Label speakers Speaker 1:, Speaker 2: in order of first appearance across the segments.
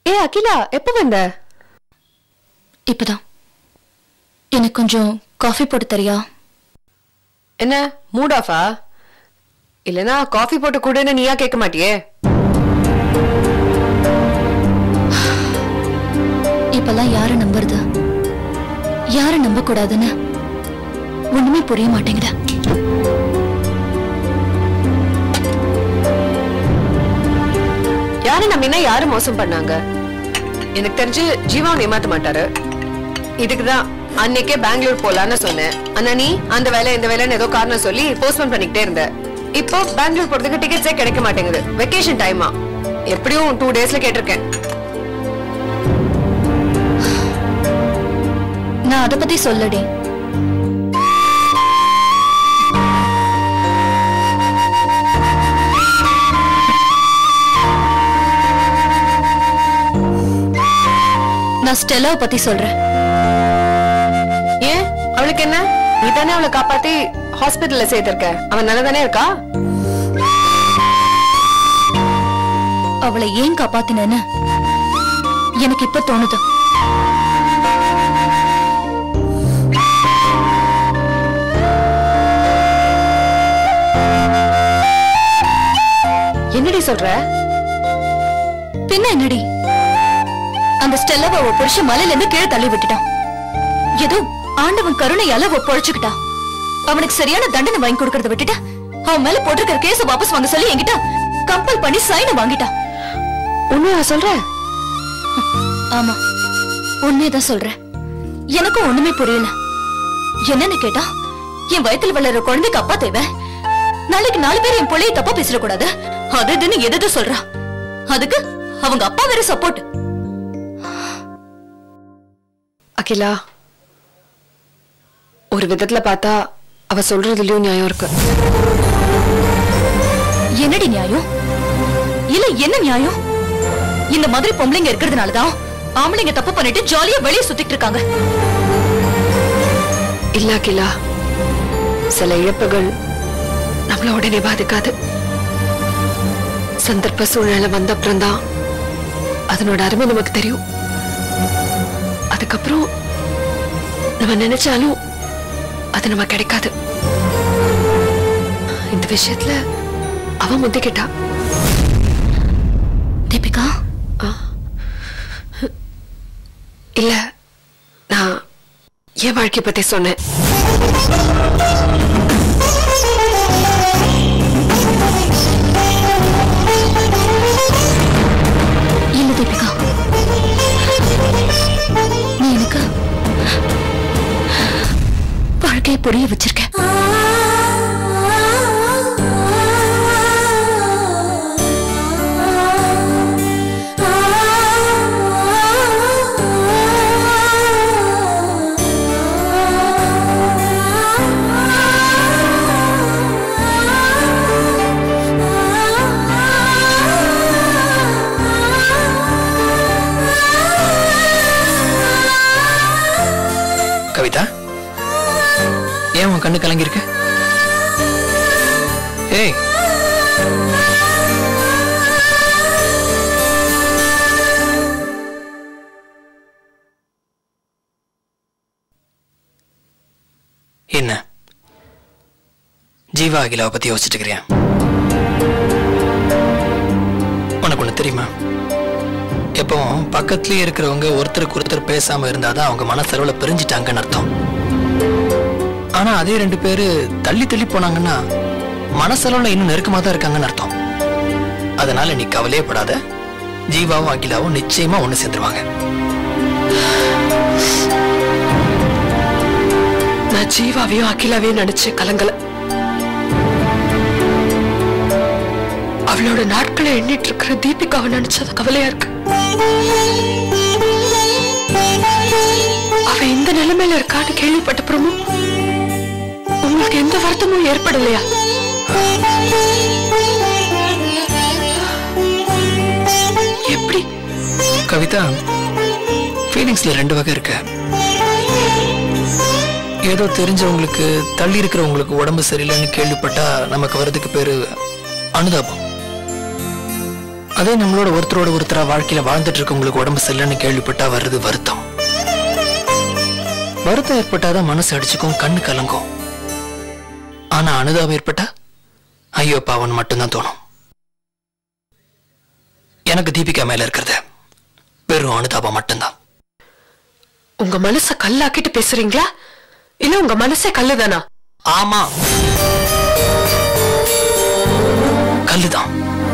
Speaker 1: ஏ அகிலா எப்ப வந்த
Speaker 2: இப்பதான் எனக்கு கொஞ்சம் காஃபி போட்டு தரியா
Speaker 1: என்ன மூட் ஆஃபா இல்லனா காஃபி போட்டு கூடன்னு நீயா கேட்க மாட்டியே
Speaker 2: இப்பெல்லாம் யார நம்புறது யார நம்ப கூடாதுன்னு ஒண்ணுமே புரிய மாட்டேங்குது
Speaker 1: யாரு நம்பினா யாரு மோசம் பண்ணாங்க எனக்கு தெரிஞ்சு ஜீவாவும் ஏமாத்த மாட்டாரு இதுக்குதான் அன்னைக்கே பெங்களூர் போலான்னு சொன்னேன் ஆனா நீ அந்த வேலை இந்த வேலைன்னு ஏதோ காரணம் சொல்லி போஸ்ட்போன் பண்ணிக்கிட்டே இருந்த இப்போ பெங்களூர் போறதுக்கு டிக்கெட்ஸே கிடைக்க மாட்டேங்குது வெக்கேஷன் டைமா எப்படியும் டூ டேஸ்ல கேட்டிருக்கேன்
Speaker 2: நான் அத பத்தி சொல்லடி நான் ஸ்டெல்லாவை பத்தி சொல்றேன்
Speaker 1: ஏன் அவளுக்கு என்ன நீ தானே அவளை காப்பாத்தி ஹாஸ்பிட்டல்ல சேர்த்திருக்க அவன் நல்லா தானே இருக்கா
Speaker 2: அவளை ஏன் காப்பாத்தினேன்னு எனக்கு இப்ப தோணுது
Speaker 1: என்னடி சொல்ற
Speaker 2: பின்ன என்னடி அந்த ஸ்டெல்லாவை அவ புருஷன் மலையில இருந்து கீழே தள்ளி விட்டுட்டான் ஏதோ ஆண்டவன் கருணையால அவ பொழைச்சுக்கிட்டா அவனுக்கு சரியான தண்டனை வாங்கி கொடுக்கறத விட்டுட்டு அவன் மேல போட்டிருக்கிற கேஸ வாபஸ் வாங்க சொல்லி என்கிட்ட கம்பல் பண்ணி சைனை வாங்கிட்டான்
Speaker 1: உண்மையா சொல்ற
Speaker 2: ஆமா உண்மையதான் சொல்றேன் எனக்கும் ஒண்ணுமே புரியல என்னன்னு கேட்டா என் வயத்துல வளர்ற குழந்தைக்கு அப்பா தேவை நாளைக்கு நாலு பேர் என் பிள்ளைய தப்பா பேசிடக்கூடாது அது இதுன்னு எது சொல்றா அதுக்கு அவங்க அப்பா வேற சப்போர்ட்
Speaker 1: அகிலா ஒரு விதத்துல பார்த்தா அவ சொல்றதுலயும் நியாயம் இருக்கு
Speaker 2: என்னடி நியாயம் இல்ல என்ன நியாயம் இந்த மாதிரி பொம்பளைங்க இருக்கிறதுனாலதான் ஆம்பளைங்க தப்பு பண்ணிட்டு ஜாலியா வெளியே சுத்திட்டு இருக்காங்க
Speaker 1: இல்ல அகிலா சில இழப்புகள் நம்மள உடனே பாதிக்காது சந்தர்ப்ப சூழ்நிலை வந்த அப்புறம்தான் அதனோட அருமை நமக்கு தெரியும் அதுக்கப்புறம் நம்ம நினைச்சாலும் அது நம்ம கிடைக்காது இந்த விஷயத்துல அவ முந்திக்கிட்டா
Speaker 2: தீபிகா
Speaker 1: இல்ல நான் என் வாழ்க்கை பத்தி சொன்னேன்
Speaker 2: இல்ல தீபிகா நீ எனக்கு வாழ்க்கையை புரிய வச்சிருக்க
Speaker 3: கவிதா ஏன் உன் கண்ணு கலங்கிருக்கு ஏய் என்ன ஜீவா அகிலாவை பத்தி யோசிச்சுட்டு இருக்கிறியா உனக்கு ஒண்ணு தெரியுமா எப்பவும் பக்கத்துலயே இருக்கிறவங்க ஒருத்தருக்கு ஒருத்தர் பேசாம இருந்தாதான் அவங்க மனசளவுல பிரிஞ்சிட்டாங்கன்னு அர்த்தம் ஆனா அதே ரெண்டு பேரு தள்ளி தள்ளி போனாங்கன்னா மனசளவுல இன்னும் நெருக்கமா தான் இருக்காங்கன்னு அர்த்தம் அதனால நீ கவலையே படாத ஜீவாவும் அகிலாவும் நிச்சயமா ஒண்ணு சேர்ந்துருவாங்க
Speaker 1: நான் ஜீவாவையும் அகிலாவையும் நினைச்சு கலங்கல அவளோட நாட்களை எண்ணிட்டு இருக்கிற தீபிகாவை நினைச்சது கவலையா இருக்கு அவ இந்த நிலைமையில இருக்கான்னு கேள்விப்பட்டப்புறமும் உங்களுக்கு எந்த வருத்தமும் ஏற்படலையா எப்படி
Speaker 3: கவிதா ஃபீலிங்ஸ்ல ரெண்டு வகை இருக்கு ஏதோ தெரிஞ்சவங்களுக்கு தள்ளி இருக்கிறவங்களுக்கு உடம்பு சரியில்லைன்னு கேள்விப்பட்டா நமக்கு வர்றதுக்கு பேரு அனுதாபம் அதே நம்மளோட ஒருத்தரோட ஒருத்தரா வாழ்க்கையில வாழ்ந்துட்டு இருக்கவங்களுக்கு உடம்பு சரியில்லைன்னு கேள்விப்பட்டா வர்றது வருத்தம் வருத்தம் ஏற்பட்டாதான் மனசு அடிச்சுக்கும் கண்ணு கலங்கும் ஆனா அனுதாபம் ஏற்பட்டா ஐயோ பாவன் மட்டும்தான் தோணும் எனக்கு தீபிகா மேல இருக்கிறது வெறும் அனுதாபம் மட்டும்தான்
Speaker 1: உங்க மனச கல்லாக்கிட்டு பேசுறீங்களா இல்ல உங்க மனசே கல்லுதானா
Speaker 3: ஆமா கல்லுதான்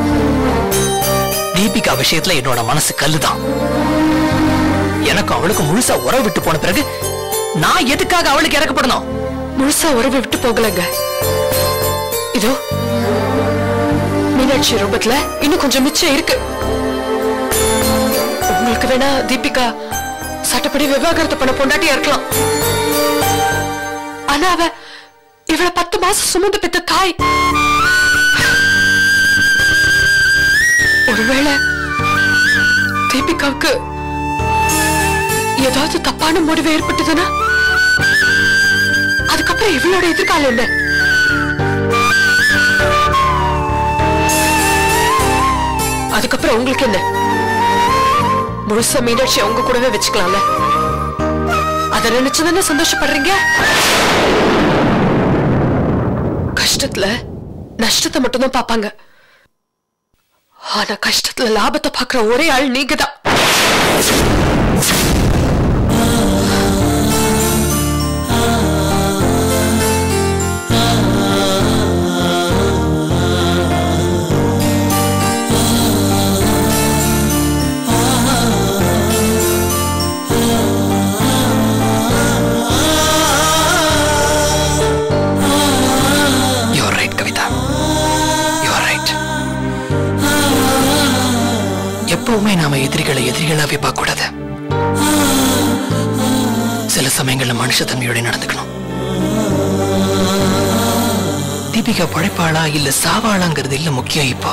Speaker 3: தீபிகா விஷயத்துல என்னோட மனசு கல்லுதான் எனக்கு அவளுக்கு முழுசா உறவு விட்டு போன பிறகு நான் எதுக்காக அவளுக்கு இறக்கப்படணும்
Speaker 1: முழுசா உறவை விட்டு போகலங்க இதோ மீனாட்சி ரூபத்துல இன்னும் கொஞ்சம் மிச்சம் இருக்கு உங்களுக்கு வேணா தீபிகா சட்டப்படி விவாகரத்து பண்ண பொண்டாட்டியா இருக்கலாம் ஆனா அவ இவள பத்து மாசம் சுமந்து பெத்த தாய் ஒருவேளை தீபிகாவுக்கு ஏதாவது தப்பான முடிவு ஏற்பட்டதுன்னா அதுக்கப்புறம் இவளோட எதிர்காலம் என்ன அதுக்கப்புறம் உங்களுக்கு என்ன முழுசா மீனாட்சி அவங்க கூடவே வச்சுக்கலாம்ல அத நினைச்சுதானே சந்தோஷப்படுறீங்க கஷ்டத்துல நஷ்டத்தை மட்டும்தான் பாப்பாங்க ஆனா கஷ்டத்துல லாபத்தை பாக்குற ஒரே ஆள் நீங்கதான்
Speaker 3: you are right Kavitha you are right எப்பவுமே நாம எதிரிகளை எதிரிகளாவே பார்க்க கூடாது சில சமயங்கள்ல மனுஷத்தன்மையோட நடந்துக்கணும் தீபிகா பழைப்பாளா இல்ல சாவாளாங்கிறது இல்ல முக்கியம் இப்போ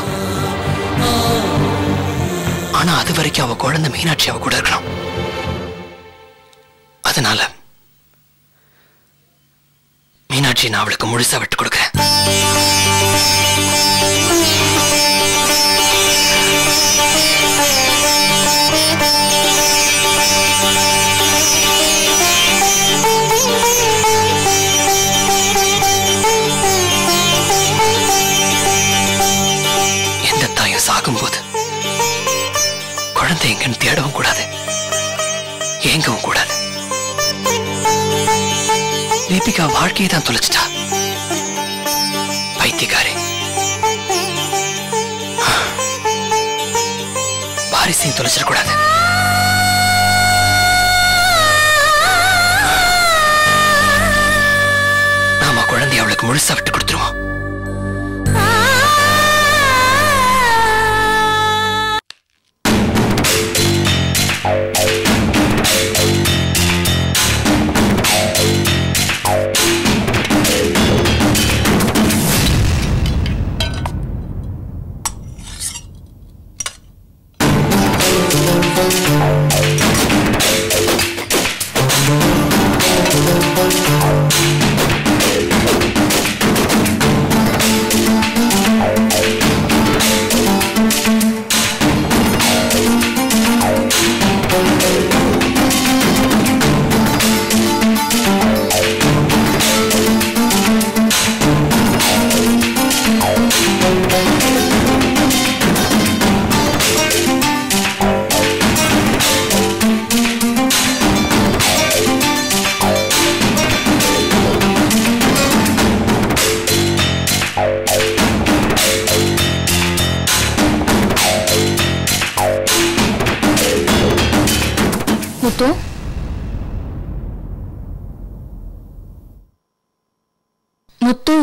Speaker 3: ஆனா அது வரைக்கும் அவ குழந்தை மீனாட்சி அவ கூட இருக்கணும் அதனால மீனாட்சி நான் அவளுக்கு முழுசா விட்டு கொடுக்கிறேன் எந்த தாயும் சாகும்போது குழந்தை எங்கன்னு தேடவும் கூடாது ஏங்கவும் கூடாது தீபிகா வாழ்க்கையை தான் தொலைச்சிட்டா பைத்தியக்காரி வாரிசையும் தொலைச்சிடக்கூடாது நாம குழந்தை அவளுக்கு முழுசா விட்டு கொடுத்துருவோம்
Speaker 2: முத்து முத்து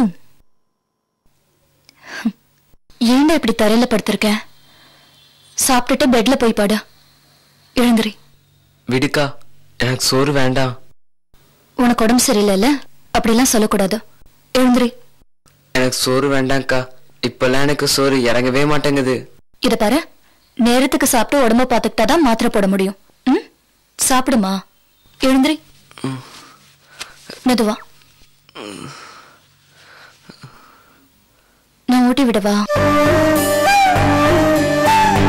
Speaker 2: ஏன்டா இப்படி தரையில படுத்திருக்க சாப்பிட்டுட்டு பெட்ல போய் பாடு எழுந்திரி
Speaker 4: விடுக்கா எனக்கு சோறு வேண்டாம்
Speaker 2: உனக்கு உடம்பு சரியில்லைல்ல அப்படிலாம் சொல்லக்கூடாது எழுந்திரி
Speaker 4: எனக்கு சோறு வேண்டாம்க்கா இப்பெல்லாம் எனக்கு சோறு இறங்கவே மாட்டேங்குது
Speaker 2: இத பாரு நேரத்துக்கு சாப்பிட்டு உடம்ப பார்த்துக்கிட்டாதான் மாத்திரை போட முடியும் ம் சாப்பிடுமா எழுந்திரி மெதுவா நான் ஊட்டி விடவா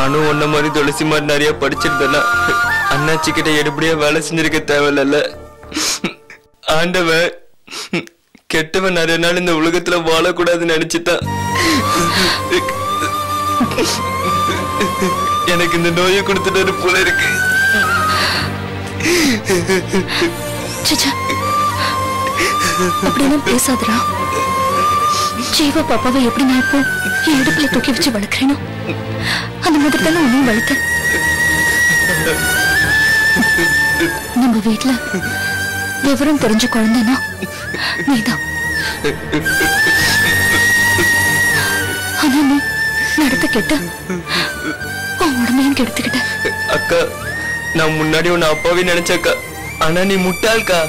Speaker 4: நானும் உன்ன மாதிரி துளசி மாதிரி நிறைய படிச்சிருந்தேன்னா அண்ணாச்சி கிட்ட எடுபடியா வேலை செஞ்சிருக்க தேவையில்ல ஆண்டவன் கெட்டவன் நிறைய நாள் இந்த உலகத்துல வாழக்கூடாதுன்னு நினைச்சுதான் எனக்கு இந்த நோயை கொடுத்துட்டு போல இருக்கு
Speaker 2: சச்சா அப்படியெல்லாம் பேசாதடா ஜீவா பாப்பாவை எப்படி நான் இப்போ என் இடுப்புல தூக்கி வச்சு வளர்க்குறேனோ அந்த மாதிரி தானே உன்னையும் வளர்த்தேன் நம்ம வீட்ல விவரம் தெரிஞ்ச குழந்தைனா நீதான் ஆனா நீ நடத்த கெட்ட உன் உடம்பையும் கெடுத்துக்கிட்ட
Speaker 4: அக்கா நான் முன்னாடி உன்னை அப்பாவே நினைச்சக்கா ஆனா நீ முட்டாள்க்கா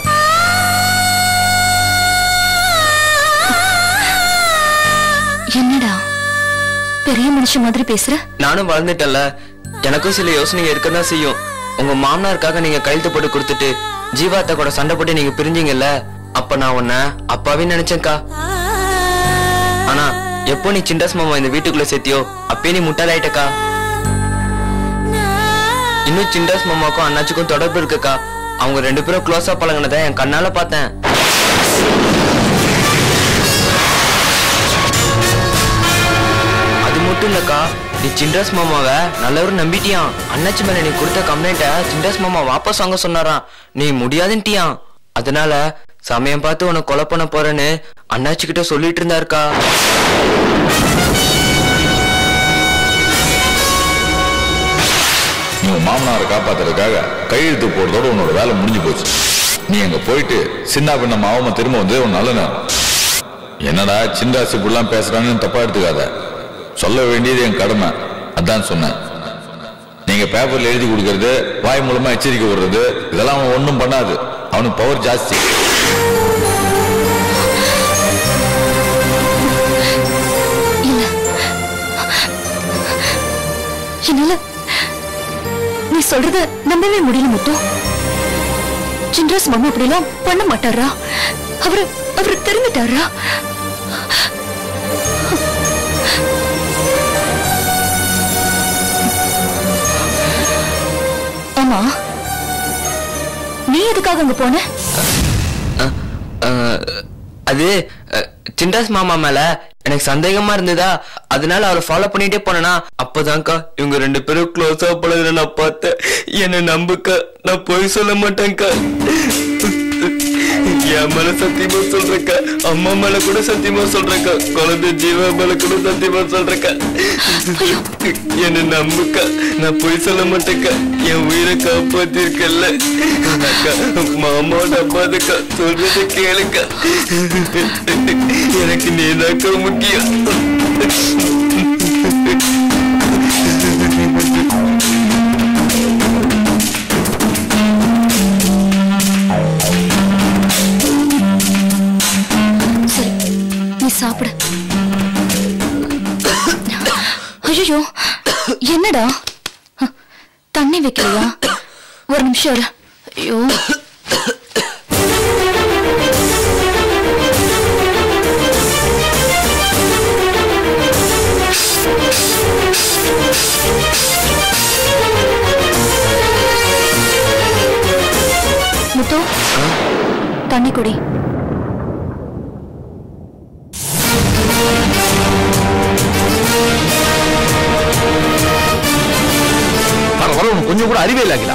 Speaker 2: என்னடா பெரிய மனுஷன் மாதிரி பேசுற
Speaker 4: நானும் வளர்ந்துட்டல எனக்கும் சில யோசனைங்க இருக்கதான் செய்யும் உங்க மாமனாருக்காக நீங்க கையெழுத்து போட்டு கொடுத்துட்டு ஜீவாத்த கூட சண்டை போட்டு நீங்க பிரிஞ்சீங்கல்ல அப்ப நான் உன்னை அப்பாவே நினைச்சேன்க்கா ஆனா எப்போ நீ சிண்டாஸ் மாமா இந்த வீட்டுக்குள்ள சேர்த்தியோ அப்பயே நீ முட்டாளாயிட்டக்கா இன்னும் சிண்டாஸ் மாமாக்கும் அண்ணாச்சிக்கும் தொடர்பு இருக்குக்கா அவங்க ரெண்டு பேரும் க்ளோஸா பழங்கினதை என் கண்ணால பார்த்தேன் அது மட்டும் இல்லக்கா நீ சிண்டாஸ் மாமாவை நல்லவரும் நம்பிட்டியான் அண்ணாச்சி மேல நீ கொடுத்த கம்ப்ளைண்ட்டை சிண்டாஸ் மாமா வாபஸ் வாங்க சொன்னாராம் நீ முடியாதுன்ட்டியான் அதனால சமயம் பார்த்து உன்னை கொலை பண்ண போறேன்னு அண்ணாச்சி கிட்ட சொல்லிட்டு இருந்தாருக்கா
Speaker 5: நீ உன் மாமனாரை காப்பாத்துறதுக்காக கையெழுத்து போடுறதோட உன்னோட வேலை முடிஞ்சு போச்சு நீ அங்க போயிட்டு சின்ன பின்ன மாவம திரும்ப வந்து உன் நல்ல நேரம் என்னடா சின்ராசி இப்படிலாம் பேசுறான்னு தப்பா எடுத்துக்காத சொல்ல வேண்டியது என் கடமை அதான் சொன்னேன் நீங்க பேப்பர்ல எழுதி கொடுக்கறது வாய் மூலமா எச்சரிக்கை விடுறது இதெல்லாம் அவன் ஒன்றும் பண்ணாது அவனுக்கு பவர் ஜாஸ்தி
Speaker 2: இல்ல என்னால நீ சொல்றத நம்பவே முடியல முத்து சின்ராஸ் மாமா அப்படிலாம் பண்ண மாட்டாரா அவரு அவரு தெரிஞ்சிட்டாரா ஆமா நீ எதுக்காக அங்க போன
Speaker 4: அஹ், அஹ், அது அஹ், சிண்டாஸ் மாமா மேல எனக்கு சந்தேகமா இருந்ததா அதனால அவரை ஃபாலோ பண்ணிட்டே போனேனா அப்பதான்க்கா இவங்க ரெண்டு பேரும் க்ளோஸா பழகுற நான் பார்த்தேன் என்ன நம்புக்கா நான் பொய் சொல்ல மாட்டேன்க்கா என் மேல சத்தியமா சொல்றேக்கா அம்மா மேல கூட சத்தியமா சொல்றேக்கா குழந்தை ஜீவா மேல கூட சத்தியமா சொல்றேக்கா என்ன நம்புக்கா நான் பொய் சொல்ல மாட்டேக்கா என் உயிரை காப்பாத்திருக்கல அக்கா மாமாவோட அப்பாதுக்கா சொல்றதை கேளுக்கா எனக்கு நீதாக்கா முக்கியம்
Speaker 2: சரி நீ சாப்பிடு ஐயோ என்னடா அஹ், தண்ணி வைக்கலையா ஒரு நிமிஷம் இரு. ஐயோ முத்து தண்ணி குடி
Speaker 5: வர வர உனக்கு கொஞ்சம் கூட அறிவே இல்லாங்களா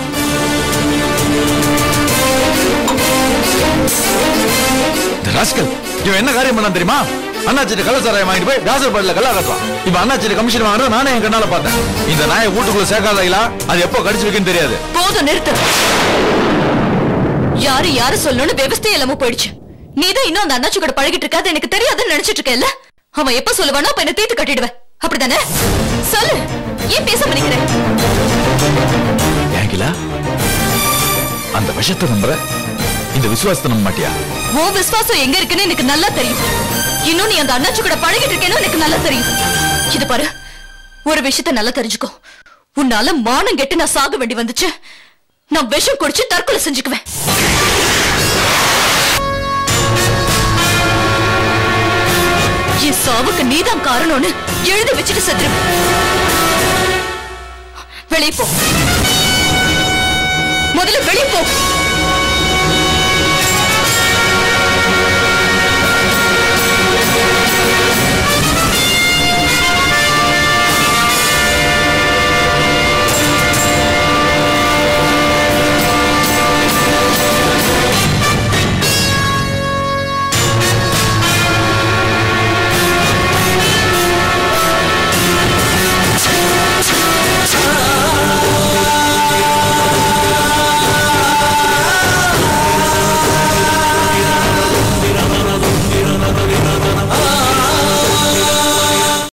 Speaker 5: ராஸ்கல் இவன் என்ன காரியம் பண்ணான் தெரியுமா அண்ணாச்சிட்ட கள்ளச்சாராயம் வாங்கிட்டு போய் தாசர்பாடியில் கல்லா கட்டுறான் இப்ப அண்ணாச்சிட்ட கமிஷன் வாங்குறத நானே என் கண்ணால பார்த்தேன் இந்த நாயை வீட்டுக்குள்ள சேர்க்காதீங்களா அது எப்போ கடிச்சு வைக்குன்னு தெரியாது
Speaker 2: போதும் நிறுத்து யாரு யாரு சொல்லணும்னு விவசாயம் இல்லாம போயிடுச்சு நீதான் இன்னும் அந்த அண்ணாச்சி கூட பழகிட்டு இருக்காது எனக்கு தெரியாதுன்னு நினைச்சிட்டு இருக்கேல்ல அவன் எப்ப சொல்லுவானோ அப்ப என்ன தீர்த்து கட்டிடுவேன் அப்படிதானே சொல்லு ஏன் பேச மாட்டேங்கிறேன்
Speaker 5: ஏங்கிலா அந்த விஷத்தை நம்புற இந்த விசுவாசத்தை நம்ப மாட்டியா
Speaker 2: உன் விசுவாசம் எங்க இருக்குன்னு எனக்கு நல்லா தெரியும் இன்னும் நீ அந்த அண்ணாச்சி கூட பழகிட்டு இருக்கேன்னு எனக்கு நல்லா தெரியும் இது பாரு ஒரு விஷயத்த நல்லா தெரிஞ்சுக்கோ உன்னால மானம் கெட்டு நான் சாக வேண்டி வந்துச்சு நான் விஷம் குடிச்சு தற்கொலை செஞ்சுக்குவேன் என் சாவுக்கு நீதான் காரணம்னு எழுதி வச்சுட்டு செத்துருவேன் வெளியே போ முதல்ல வெளியே போ